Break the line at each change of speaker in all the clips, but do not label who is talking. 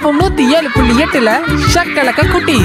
FM நூத்தி ஏழு புள்ளி எட்டுல ஷக்கலக்க குட்டி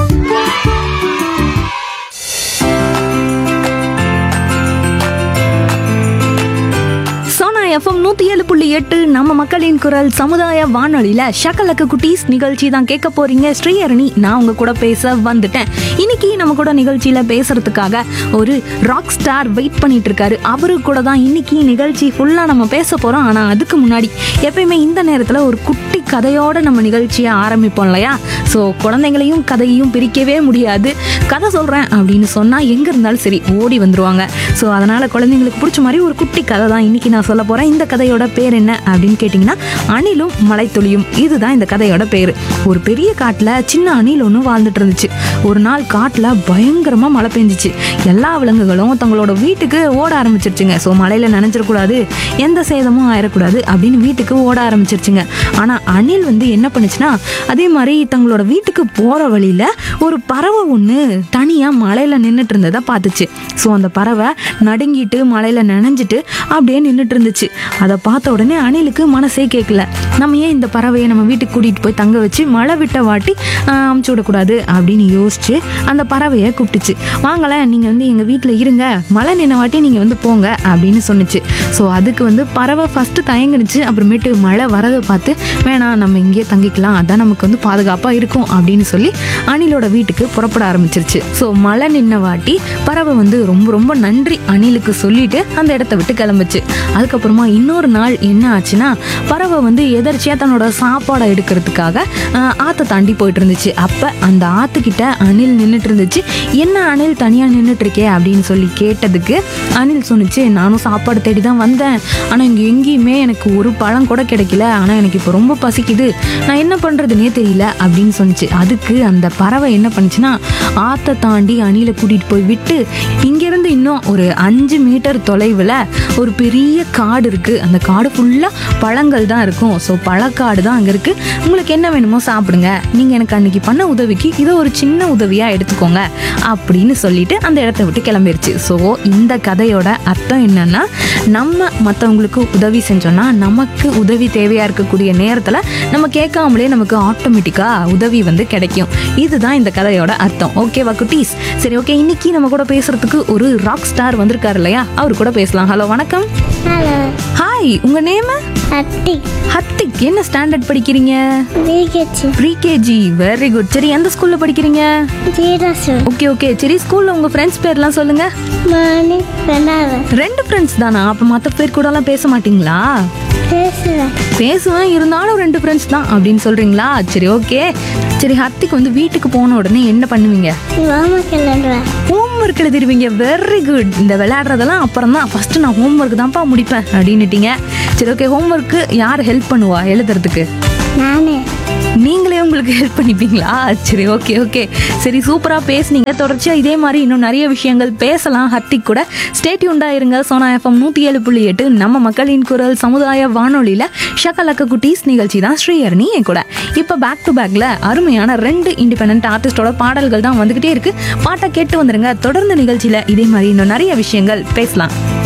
சோனா எஃப்எம் நூத்தி ஏழு புள்ளி எட்டு நம்ம மக்களின் குரல் சமுதாய வானொலியில ஷக்கலக்க குட்டீஸ் நிகழ்ச்சி தான் கேட்க போறீங்க ஸ்ரீஹரணி நான் உங்க கூட பேச வந்துட்டேன் இன்னைக்கு நம்ம கூட நிகழ்ச்சியில பேசுறதுக்காக ஒரு ராக் ஸ்டார் வெயிட் பண்ணிட்டு இருக்காரு அவரு கூட தான் இன்னைக்கு நிகழ்ச்சி ஃபுல்லா நம்ம பேச போறோம் ஆனா அதுக்கு முன்னாடி எப்பயுமே இந்த நேரத்துல ஒரு குட்டி கதையோட நம்ம நிகழ்ச்சியை ஆரம்பிப்போம் இல்லையா ஸோ குழந்தைங்களையும் கதையையும் பிரிக்கவே முடியாது கதை சொல்றேன் அப்படின்னு சொன்னா எங்க இருந்தாலும் சரி ஓடி வந்துருவாங்க ஸோ அதனால குழந்தைங்களுக்கு பிடிச்ச மாதிரி ஒரு குட்டி கதை தான் இன்னைக்கு நான் சொல்ல போறேன் இந்த கதையோட பேர் என்ன அப்படின்னு கேட்டிங்கன்னா அணிலும் மலைத்துளியும் இதுதான் இந்த கதையோட பேர் ஒரு பெரிய காட்டுல சின்ன அணில் ஒன்று வாழ்ந்துட்டு இருந்துச்சு ஒரு நாள் காட்டுல பயங்கரமா மழை பெஞ்சிச்சு எல்லா விலங்குகளும் தங்களோட வீட்டுக்கு ஓட ஆரம்பிச்சிருச்சுங்க ஸோ மழையில நனைஞ்சிடக்கூடாது எந்த சேதமும் ஆயிடக்கூடாது அப்படின்னு வீட்டுக்கு ஓட ஆரம்பிச்சிருச்சுங்க ஆனா அணில் வந்து என்ன பண்ணுச்சுன்னா அதே மாதிரி தங்களோட வீட்டுக்கு போற வழியில ஒரு பறவை ஒன்று தனியா மலையில நின்றுட்டு இருந்ததை பார்த்துச்சு ஸோ அந்த பறவை நடுங்கிட்டு மலையில நனைஞ்சிட்டு அப்படியே நின்றுட்டு இருந்துச்சு அதை பார்த்த உடனே அணிலுக்கு மனசே கேட்கல நம்ம ஏன் இந்த பறவையை நம்ம வீட்டுக்கு கூட்டிட்டு போய் தங்க வச்சு மழை விட்ட வாட்டி ஆஹ், அமுச்சு விடக்கூடாது அப்படின்னு யோசிச்சு அந்த பறவையை கூப்பிட்டுச்சு வாங்களேன் நீங்க வந்து எங்க வீட்டில் இருங்க மழை நின்ன வாட்டி நீங்க வந்து போங்க அப்படின்னு சொன்னுச்சு ஸோ அதுக்கு வந்து பறவை ஃபர்ஸ்ட் தயங்குனுச்சு அப்புறமேட்டு மழை வரதை பார்த்து வேணாம் நம்ம இங்கேயே தங்கிக்கலாம் அதான் நமக்கு வந்து பாதுகாப்பாக இருக்கும் அப்படின்னு சொல்லி அணிலோட வீட்டுக்கு புறப்பட ஆரம்பிச்சிருச்சு ஸோ மழை நின்ன வாட்டி பறவை வந்து ரொம்ப ரொம்ப நன்றி அணிலுக்கு சொல்லிட்டு அந்த இடத்த விட்டு கிளம்புச்சு அதுக்கப்புறமா இன்னொரு நாள் என்ன ஆச்சுன்னா பறவை வந்து எதர்ச்சியா தன்னோட சாப்பாடை எடுக்கிறதுக்காக ஆஹ், ஆத்தை தாண்டி போயிட்டு இருந்துச்சு அப்ப அந்த ஆத்துக்கிட்ட அணில் நின்றுட்டு இருந்துச்சு என்ன அணில் தனியா நின்றுட்டு இருக்கே அப்படின்னு சொல்லி கேட்டதுக்கு அணில் சொன்னுச்சு நானும் சாப்பாடு தேடி தான் வந்தேன் ஆனா இங்க எங்கேயுமே எனக்கு ஒரு பழம் கூட கிடைக்கல ஆனா எனக்கு இப்போ ரொம்ப பசிக்குது நான் என்ன பண்றதுனே தெரியல அப்படின்னு சொன்னுச்சு அதுக்கு அந்த பறவை என்ன பண்ணுச்சுன்னா ஆத்தை தாண்டி அணிலை கூட்டிட்டு போய் விட்டு இங்கிருந்து இன்னும் ஒரு அஞ்சு மீட்டர் தொலைவில் ஒரு பெரிய காடு இருக்கு அந்த காடு ஃபுல்லாக பழங்கள் தான் இருக்கும் ஸோ பழக்காடு தான் அங்கே இருக்கு உங்களுக்கு என்ன வேணுமோ சாப்பிடுங்க நீங்கள் எனக்கு அன்னைக்கு பண்ண உதவிக்கு இதை ஒரு சின்ன உதவியாக எடுத்துக்கோங்க அப்படின்னு சொல்லிட்டு அந்த இடத்த விட்டு கிளம்பிருச்சு ஸோ இந்த கதையோட அர்த்தம் என்னன்னா நம்ம மற்றவங்களுக்கு உதவி செஞ்சோம்னா நமக்கு உதவி தேவையாக இருக்கக்கூடிய நேரத்தில் நம்ம கேட்காமலே நமக்கு ஆட்டோமேட்டிக்காக உதவி வந்து கிடைக்கும் இதுதான் இந்த கதையோட அர்த்தம் ஓகேவா குட்டீஸ் சரி ஓகே இன்னைக்கு நம்ம கூட பேசுறதுக்கு ஒரு ராக் ஸ்டார் வந்திருக்காரு இல்லையா அவர் கூட பேசலாம் ஹலோ வணக்கம்
ஹலோ
ஹாய் உங்க நேம்
அட்டி
ஹத்திக் என்ன ஸ்டாண்டர்ட் படிக்கிறீங்க
விகேச்சி
ப்ரீகேஜி வெரி குட் சரி எந்த ஸ்கூல்ல படிக்கிறீங்க
ஜீரசு
ஓகே ஓகே சரி ஸ்கூல்ல உங்க ஃப்ரெண்ட்ஸ் பேர்லாம் சொல்லுங்க
மணி பெண்ணாவ
ரெண்டு ஃப்ரெண்ட்ஸ் தானா அப்ப மத்த பேர் கூட எல்லாம் பேச மாட்டீங்களா
பேசுவேன்
பேசுவேன் இருந்தாலும் ரெண்டு ஃப்ரெண்ட்ஸ் தான் அப்படின்னு சொல்றீங்களா சரி ஓகே சரி ஹத்திக்கு வந்து வீட்டுக்கு போன உடனே என்ன பண்ணுவீங்க
ஹோம்ஒர்க் எழுதுவேன்
ஹோம்ஒர்க் எழுதிருவீங்க வெரி குட் இந்த விளையாடுறதெல்லாம் அப்புறம் தான் ஃபர்ஸ்ட் நான் ஹோம்ஒர்க் தான்ப்பா முடிப்பேன் அப்படின்னுட்டீங்க சரி ஓகே ஹோம்ஒர்க்கு யார் ஹெல்ப் பண்ணுவா எழுதுறதுக்கு
நானே
நீங்களே உங்களுக்கு ஹெல்ப் பண்ணிப்பீங்களா சரி ஓகே ஓகே சரி சூப்பராக பேசுனீங்க தொடர்ச்சியா இதே மாதிரி இன்னும் நிறைய விஷயங்கள் பேசலாம் ஹத்திக் கூட ஸ்டேட்யூண்டா இருங்க சோனா எஃப்எம் நூற்றி ஏழு புள்ளி எட்டு நம்ம மக்களின் குரல் சமுதாய வானொலியில் ஷக்கலக்க குட்டீஸ் நிகழ்ச்சி தான் ஸ்ரீஹரணி என் கூட இப்போ பேக் டு பேக்கில் அருமையான ரெண்டு இண்டிபெண்ட் ஆர்டிஸ்டோட பாடல்கள் தான் வந்துகிட்டே இருக்கு பாட்டை கேட்டு வந்துருங்க தொடர்ந்து நிகழ்ச்சியில் இதே மாதிரி இன்னும் நிறைய விஷயங்கள் பேசலாம்